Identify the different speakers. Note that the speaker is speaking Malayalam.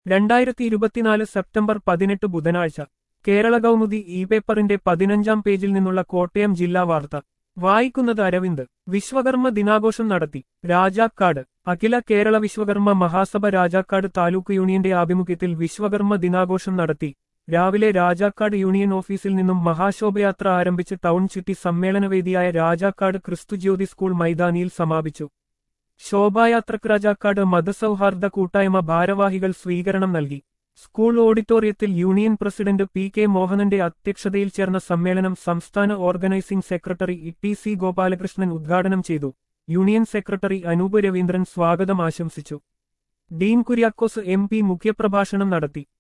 Speaker 1: രണ്ടായിരത്തി ഇരുപത്തിനാല് സെപ്റ്റംബർ പതിനെട്ട് ബുധനാഴ്ച കേരള കൗമുദി ഇ പേപ്പറിന്റെ പതിനഞ്ചാം പേജിൽ നിന്നുള്ള കോട്ടയം ജില്ലാ വാർത്ത വായിക്കുന്നത് അരവിന്ദ് വിശ്വകർമ്മ ദിനാഘോഷം നടത്തി രാജാക്കാട് അഖില കേരള വിശ്വകർമ്മ മഹാസഭ രാജാക്കാട് താലൂക്ക് യൂണിയന്റെ ആഭിമുഖ്യത്തിൽ വിശ്വകർമ്മ ദിനാഘോഷം നടത്തി രാവിലെ രാജാക്കാട് യൂണിയൻ ഓഫീസിൽ നിന്നും മഹാശോഭയാത്ര ആരംഭിച്ച് ടൗൺ ചുറ്റി സമ്മേളനവേദിയായ രാജാക്കാട് ക്രിസ്തുജ്യോതി സ്കൂൾ മൈതാനിയിൽ സമാപിച്ചു ശോഭായാത്രക്ക് രാജാക്കാട് മതസൗഹാർദ്ദ കൂട്ടായ്മ ഭാരവാഹികൾ സ്വീകരണം നൽകി സ്കൂൾ ഓഡിറ്റോറിയത്തിൽ യൂണിയൻ പ്രസിഡന്റ് പി കെ മോഹനന്റെ അധ്യക്ഷതയിൽ ചേർന്ന സമ്മേളനം സംസ്ഥാന organising secretary E T C Gopalakrishnan ഉദ്ഘാടനം ചെയ്തു യൂണിയൻ സെക്രട്ടറി അനൂപ് രവീന്ദ്രൻ സ്വാഗതം ആശംസിച്ചു ഡീൻ കുര്യാക്കോസ് എം പി മുഖ്യപ്രഭാഷണം നടത്തി